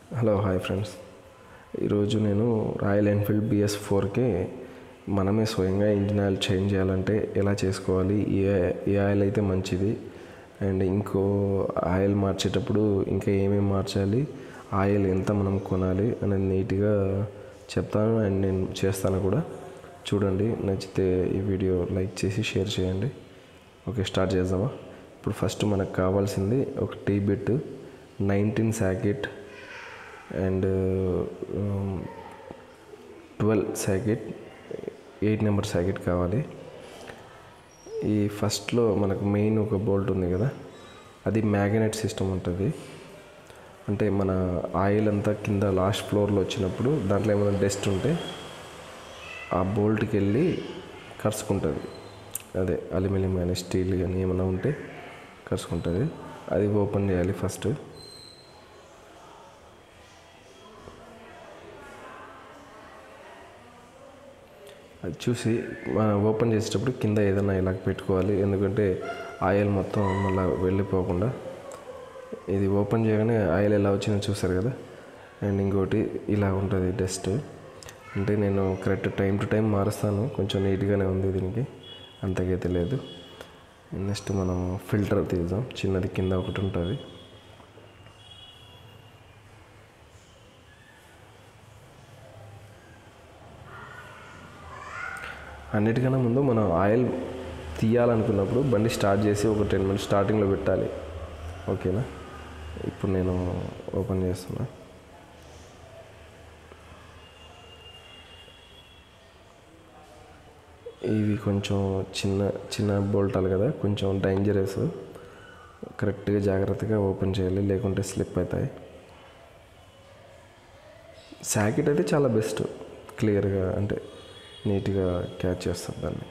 Hello hi friends ఈరోజు నేను royal Enfield BS ఫోర్కి మనమే స్వయంగా ఇంజిన్ ఆయిల్ చేంజ్ చేయాలంటే ఎలా చేసుకోవాలి ఏ ఏ ఆయిల్ అయితే మంచిది అండ్ ఇంకో ఆయిల్ మార్చేటప్పుడు ఇంకా ఏమేమి మార్చాలి ఆయిల్ ఎంత మనం కొనాలి అనేది నీట్గా చెప్తాను అండ్ నేను చేస్తాను కూడా చూడండి నచ్చితే ఈ వీడియో లైక్ చేసి షేర్ చేయండి ఓకే స్టార్ట్ చేద్దామా ఇప్పుడు ఫస్ట్ మనకు కావాల్సింది ఒక T bit nineteen socket and twelve socket eight number socket కావాలి ఈ ఫస్ట్లో మనకు మెయిన్ ఒక బోల్ట్ ఉంది కదా అది మ్యాగ్నెట్ సిస్టమ్ ఉంటుంది అంటే మన ఆయిల్ అంతా కింద లాస్ట్ ఫ్లోర్లో వచ్చినప్పుడు దాంట్లో ఏమైనా డస్ట్ ఉంటే ఆ బోల్ట్కి వెళ్ళి కరుచుకుంటుంది అదే అల్యూమినియం కానీ స్టీల్ కానీ ఏమైనా ఉంటే కరుచుకుంటుంది అది ఓపెన్ చేయాలి ఫస్ట్ అది చూసి మనం ఓపెన్ చేసేటప్పుడు కింద ఏదైనా ఇలా పెట్టుకోవాలి ఎందుకంటే ఆయిల్ మొత్తం మళ్ళీ వెళ్ళిపోకుండా ఇది ఓపెన్ చేయగానే ఆయిల్ ఎలా వచ్చిందో చూసారు కదా అండ్ ఇంకోటి ఇలా ఉంటుంది డస్ట్ అంటే నేను కరెక్ట్ టైం టు టైం మారుస్తాను కొంచెం నీట్గానే ఉంది దీనికి అంతకైతే లేదు నెక్స్ట్ మనం ఫిల్టర్ తీద్దాం చిన్నది కింద ఒకటి ఉంటుంది అన్నిటికన్నా ముందు మనం ఆయిల్ తీయాలనుకున్నప్పుడు బండి స్టార్ట్ చేసి ఒక టెన్ మినిట్స్ స్టార్టింగ్లో పెట్టాలి ఓకేనా ఇప్పుడు నేను ఓపెన్ చేస్తున్నా ఇవి కొంచెం చిన్న చిన్న బోల్టాలు కదా కొంచెం డేంజరస్ కరెక్ట్గా జాగ్రత్తగా ఓపెన్ చేయాలి లేకుంటే స్లిప్ అవుతాయి శాకెట్ అయితే చాలా బెస్ట్ క్లియర్గా అంటే నీట్గా క్యాచ్ చేస్తుంది దాన్ని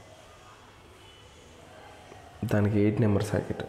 దానికి ఎయిట్ నెంబర్ సాకెట్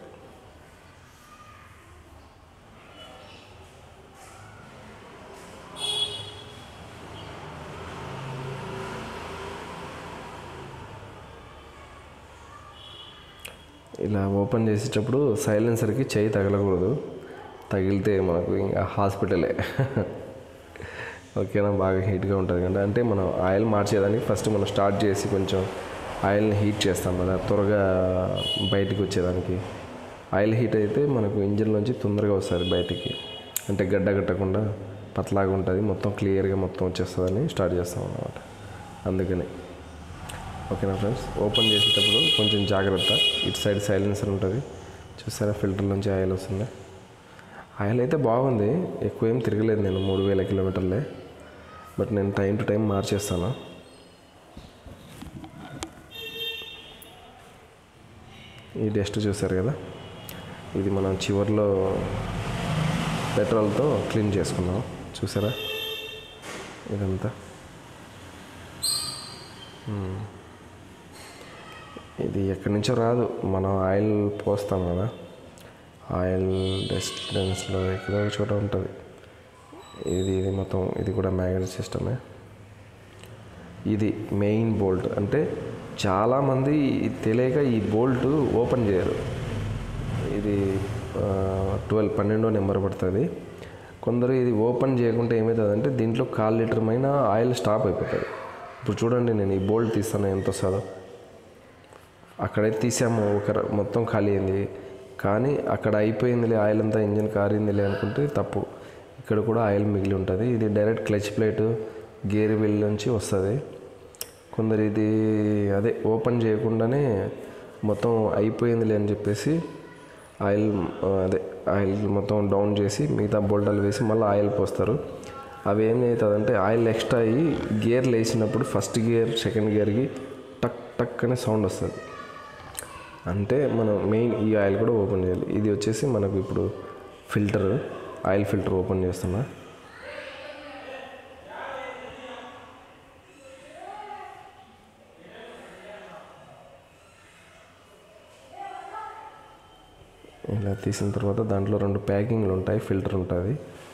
ఇలా ఓపెన్ చేసేటప్పుడు సైలెన్సర్కి చేయి తగలకూడదు తగిలితే మనకు ఇంకా హాస్పిటలే ఓకేనా బాగా హీట్గా ఉంటుంది కదా అంటే మనం ఆయిల్ మార్చేదానికి ఫస్ట్ మనం స్టార్ట్ చేసి కొంచెం ఆయిల్ని హీట్ చేస్తాం కదా త్వరగా బయటికి వచ్చేదానికి ఆయిల్ హీట్ అయితే మనకు ఇంజిన్లోంచి తొందరగా వస్తుంది బయటికి అంటే గడ్డ కట్టకుండా పతలాగా ఉంటుంది మొత్తం క్లియర్గా మొత్తం వచ్చేస్తుందని స్టార్ట్ చేస్తాం అన్నమాట అందుకని ఓకేనా ఫ్రెండ్స్ ఓపెన్ చేసేటప్పుడు కొంచెం జాగ్రత్త ఇటు సైడ్ సైలెన్సర్ ఉంటుంది చూసారా ఫిల్టర్ నుంచి ఆయిల్ వస్తుంది ఆయిల్ అయితే బాగుంది ఎక్కువ ఏం తిరగలేదు నేను మూడు వేల కిలోమీటర్లే బట్ నేను టైం టు టైం మార్చేస్తాను ఈ డస్ట్ చూసారు కదా ఇది మనం చివర్లో పెట్రోల్తో క్లీన్ చేసుకున్నాం చూసారా ఇదంతా మ్మ్. ఇది ఎక్కడి నుంచో రాదు మనం ఆయిల్ పోస్తాం కదా ఆయిల్ డెస్టెన్స్లో ఎక్కడో ఒక చోట ఉంటుంది ఇది ఇది మొత్తం ఇది కూడా మ్యాగ్నెట్ సిస్టమే ఇది మెయిన్ బోల్ట్ అంటే చాలామంది తెలియక ఈ బోల్ట్ ఓపెన్ చేయరు ఇది ట్వెల్వ్ పన్నెండో నెంబర్ పడుతుంది కొందరు ఇది ఓపెన్ చేయకుంటే ఏమవుతుందంటే దీంట్లో కాల్ లీటర్ మైన ఆయిల్ స్టాప్ అయిపోతుంది ఇప్పుడు చూడండి నేను ఈ బోల్ట్ తీస్తాను ఎంత వస్తుందో అక్కడైతే తీసాము ఒక ర- మొత్తం ఖాళీ అయింది కానీ అక్కడ అయిపోయిందిలే ఆయిల్ అంతా ఇంజిన్ కారిందిలే అనుకుంటే తప్పు ఇక్కడ కూడా ఆయిల్ మిగిలి ఉంటుంది ఇది direct clutch plate gear wheel నుంచి వస్తుంది కొందరు ఇది అదే ఓపెన్ చేయకుండానే మొత్తం అయిపోయిందిలే అని చెప్పేసి ఆయిల్ ఆ, అదే ఆయిల్ మొత్తం డౌన్ చేసి మిగతా బోల్టాలు వేసి మళ్ళీ ఆయిల్ పోస్తారు అవి ఏం అవుతుందంటే ఆయిల్ ఎక్స్ట్రా అయ్యి గేర్లు వేసినప్పుడు ఫస్ట్ గేర్ సెకండ్ గేర్కి టక్ టక్ అనే సౌండ్ వస్తుంది అంటే మనం మెయిన్ ఈ ఆయిల్ కూడా ఓపెన్ చేయాలి ఇది వచ్చేసి మనకు ఇప్పుడు ఫిల్టర్ ఆయిల్ ఫిల్టర్ ఓపెన్ చేస్తున్నా ఇలా తీసిన తర్వాత దాంట్లో రెండు ప్యాకింగ్లు ఉంటాయి ఫిల్టర్ ఉంటుంది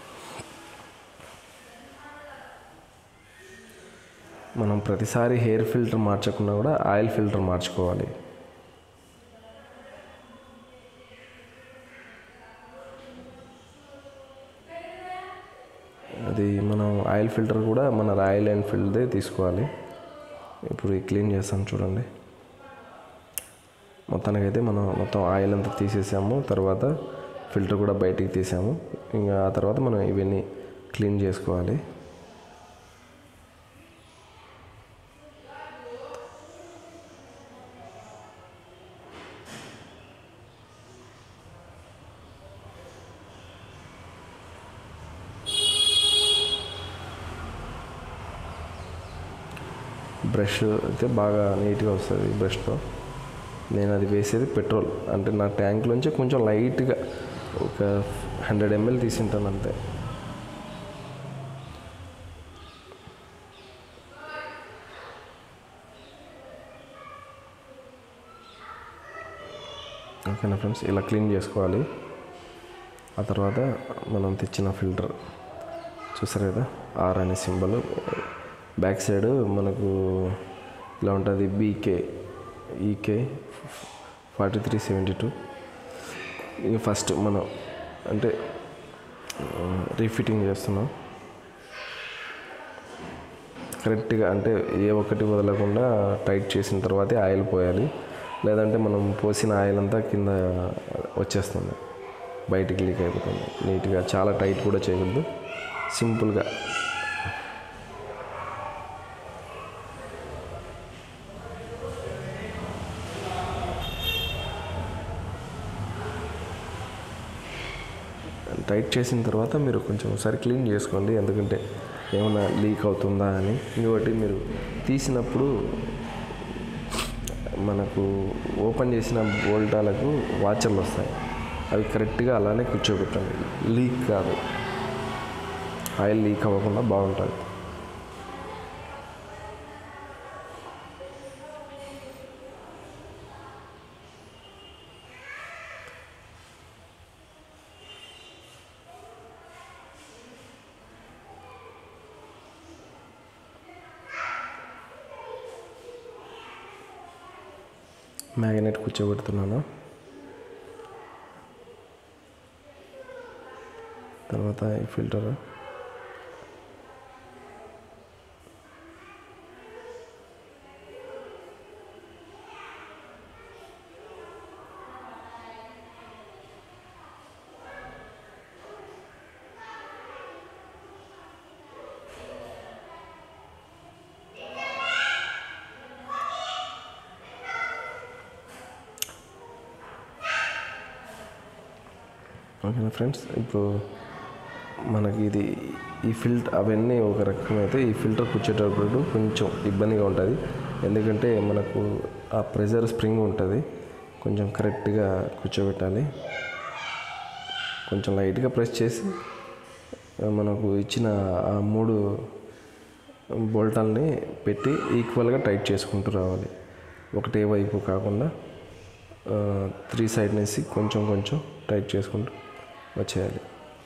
మనం ప్రతిసారి హెయిర్ ఫిల్టర్ మార్చకుండా కూడా ఆయిల్ ఫిల్టర్ మార్చుకోవాలి అది మనం ఆయిల్ ఫిల్టర్ కూడా మన రాయల్ ఎన్ఫీల్డ్దే తీసుకోవాలి ఇప్పుడు ఈ క్లీన్ చేస్తాను చూడండి మొత్తానికైతే మనం మొత్తం ఆయిల్ అంతా తీసేసాము తర్వాత ఫిల్టర్ కూడా బయటికి తీసాము ఇంకా ఆ తర్వాత మనం ఇవన్నీ క్లీన్ చేసుకోవాలి బ్రష్ అయితే బాగా నీట్గా వస్తుంది బ్రష్తో నేను అది వేసేది పెట్రోల్ అంటే నా ట్యాంక్లోంచి కొంచెం లైట్గా ఒక హండ్రెడ్ ఎంఎల్ తీసింటాను అంతే ఓకేనా ఫ్రెండ్స్ ఇలా క్లీన్ చేసుకోవాలి ఆ తర్వాత మనం తెచ్చిన ఫిల్టర్ చూసారు కదా ఆర్ అనే సింబల్ బ్యాక్ సైడ్ మనకు ఇలా ఉంటుంది BK EK forty three seventy two ఇక ఫస్ట్ మనం అంటే రీఫిట్టింగ్ చేస్తున్నాం కరెక్ట్గా అంటే ఏ ఒక్కటి వదలకుండా టైట్ చేసిన తర్వాతే ఆయిల్ పోయాలి లేదంటే మనం పోసిన ఆయిల్ అంతా కింద వచ్చేస్తుంది బయటికి లీక్ అయిపోతుంది నీట్గా చాలా టైట్ కూడా చేయకూడదు సింపుల్గా టైట్ చేసిన తర్వాత మీరు కొంచెం ఒకసారి క్లీన్ చేసుకోండి ఎందుకంటే ఏమైనా లీక్ అవుతుందా అని ఇంకొకటి మీరు తీసినప్పుడు మనకు ఓపెన్ చేసిన బోల్టాలకు వాచర్లు వస్తాయి అవి కరెక్ట్గా అలానే కూర్చోబెట్టండి లీక్ కాదు ఆయిల్ లీక్ అవ్వకుండా బాగుంటుంది మ్యాగ్నెట్ కూర్చోబెడుతున్నాను తర్వాత ఈ ఫిల్టర్ ఓకేనా ఫ్రెండ్స్ ఇప్పుడు మనకి ఇది ఈ ఫిల్టర్ అవన్నీ ఒక రకమైతే ఈ ఫిల్టర్ కూర్చేటప్పుడు కొంచెం ఇబ్బందిగా ఉంటుంది ఎందుకంటే మనకు ఆ ప్రెజర్ స్ప్రింగ్ ఉంటుంది కొంచెం కరెక్ట్గా కూర్చోబెట్టాలి కొంచెం లైట్గా ప్రెస్ చేసి మనకు ఇచ్చిన ఆ మూడు బోల్టాల్ని పెట్టి ఈక్వల్గా టైట్ చేసుకుంటూ రావాలి ఒకటే వైపు కాకుండా త్రీ సైడ్ నుంచి కొంచెం కొంచెం టైట్ చేసుకుంటూ వచ్చేయాలి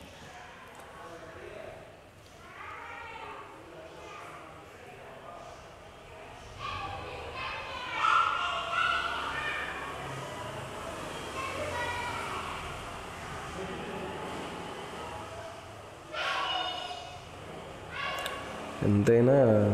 ఎంతైనా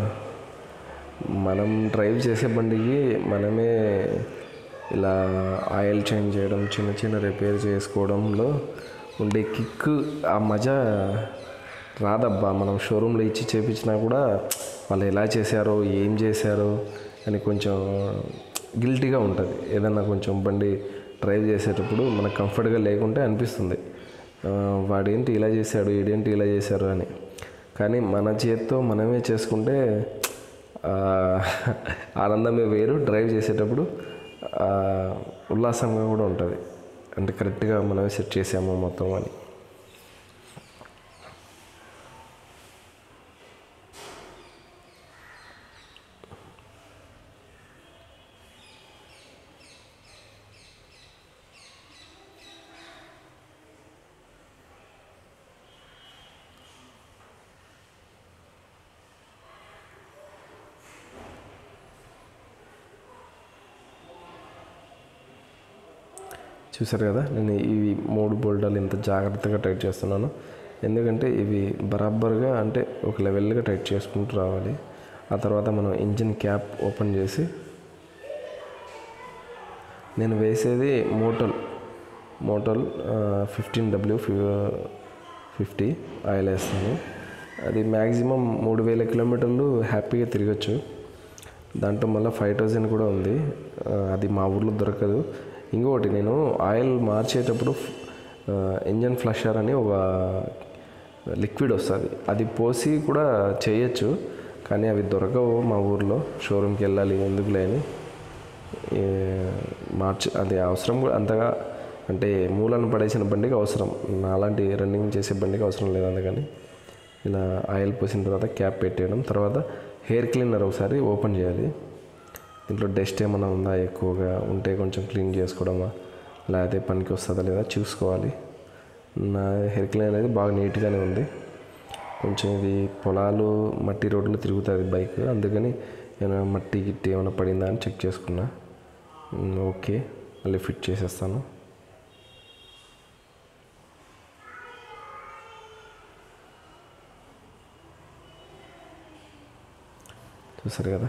మనం డ్రైవ్ చేసే బండికి మనమే ఇలా ఆయిల్ చేంజ్ చేయడం చిన్న చిన్న రిపేర్ చేసుకోవడంలో ఉండే కిక్ ఆ మజా రాదబ్బా మనం షోరూంలో ఇచ్చి చేపించినా కూడా వాళ్ళు ఎలా చేశారో ఏం చేశారో అని కొంచెం గిల్టీగా ఉంటుంది ఏదన్నా కొంచెం బండి డ్రైవ్ చేసేటప్పుడు మనకు కంఫర్ట్గా లేకుంటే అనిపిస్తుంది ఆ, వాడేంటి ఇలా చేశాడు ఈడేంటి ఇలా చేశారు అని కానీ మన చేత్తో మనమే చేసుకుంటే ఆ, ఆనందమే వేరు డ్రైవ్ చేసేటప్పుడు ఆ, ఉల్లాసంగా కూడా ఉంటుంది అంటే కరెక్ట్గా మనమే సెట్ చేసాము మొత్తం అని చూసారు కదా నేను ఈ మూడు బోల్డాలు ఎంత జాగ్రత్తగా టైట్ చేస్తున్నాను ఎందుకంటే ఇవి బరాబర్గా అంటే ఒక లెవెల్గా టైట్ చేసుకుంటూ రావాలి ఆ తర్వాత మనం ఇంజిన్ క్యాప్ ఓపెన్ చేసి నేను వేసేది Motul Motul fifteen W fifty oil వేస్తాను అది మ్యాక్సిమం మూడు వేల కిలోమీటర్లు హ్యాపీగా తిరగచ్చు దాంట్లో మళ్ళీ ఫైవ్ థౌజండ్ కూడా ఉంది ఆ, అది మా ఊర్లో దొరకదు ఇంకొకటి నేను ఆయిల్ మార్చేటప్పుడు ఇంజన్ ఫ్లషర్ అని ఒక లిక్విడ్ వస్తుంది అది పోసి కూడా చేయొచ్చు కానీ అవి దొరకవు మా ఊర్లో షోరూమ్కి వెళ్ళాలి ఎందుకులే అని ఏ, మార్చ్ అది అవసరం కూడా అంతగా అంటే మూలను పడేసిన బండికి అవసరం అలాంటి రన్నింగ్ చేసే బండికి అవసరం లేదు అందుకని ఇలా ఆయిల్ పోసిన తర్వాత క్యాప్ పెట్టేయడం తర్వాత హెయిర్ క్లీనర్ ఒకసారి ఓపెన్ చేయాలి దీంట్లో డస్ట్ ఏమైనా ఉందా ఎక్కువగా ఉంటే కొంచెం క్లీన్ చేసుకోవడమా లేకపోతే పనికి వస్తుందా లేదా చూసుకోవాలి నా హెయిర్ క్లీనర్ అనేది బాగా నీట్గానే ఉంది కొంచెం ఇది పొలాలు మట్టి రోడ్లు తిరుగుతుంది బైక్ అందుకని ఏమైనా మట్టి గిట్టి ఏమైనా పడిందా అని చెక్ చేసుకున్నా ఉమ్, ఓకే మళ్ళీ ఫిట్ చేసేస్తాను చూసారు కదా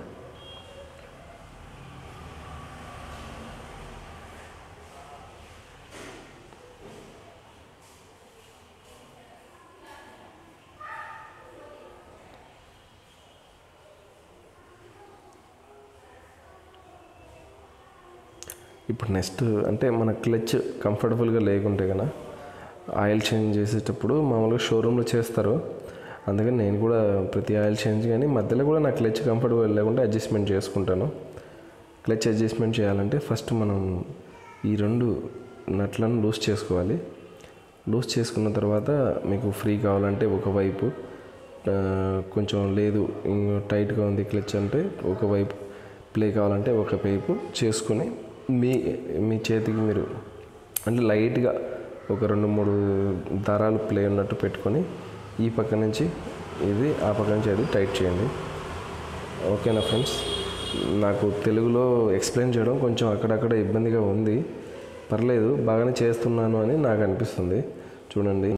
ఇప్పుడు నెక్స్ట్ అంటే మన క్లచ్ కంఫర్టబుల్గా లేకుంటే కదా ఆయిల్ చేంజ్ చేసేటప్పుడు మామూలుగా షోరూంలో చేస్తారు అందుకని నేను కూడా ప్రతి ఆయిల్ చేంజ్ కానీ మధ్యలో కూడా నా క్లచ్ కంఫర్టబుల్ లేకుంటే అడ్జస్ట్మెంట్ చేసుకుంటాను క్లచ్ అడ్జస్ట్మెంట్ చేయాలంటే ఫస్ట్ మనం ఈ రెండు నట్లను లూజ్ చేసుకోవాలి లూజ్ చేసుకున్న తర్వాత మీకు ఫ్రీ కావాలంటే ఒకవైపు ఆ, కొంచెం లేదు ఇంకో టైట్గా ఉంది క్లచ్ అంటే ఒకవైపు ప్లే కావాలంటే ఒక వైపు చేసుకుని మీ మీ చేతికి మీరు అంటే లైట్గా ఒక రెండు మూడు దారాలు ప్లే ఉన్నట్టు పెట్టుకొని ఈ పక్క నుంచి ఇది ఆ పక్క నుంచి అది టైట్ చేయండి ఓకేనా ఫ్రెండ్స్ నాకు తెలుగులో ఎక్స్ప్లెయిన్ చేయడం కొంచెం అక్కడక్కడ ఇబ్బందిగా ఉంది పర్లేదు బాగానే చేస్తున్నాను అని నాకు అనిపిస్తుంది చూడండి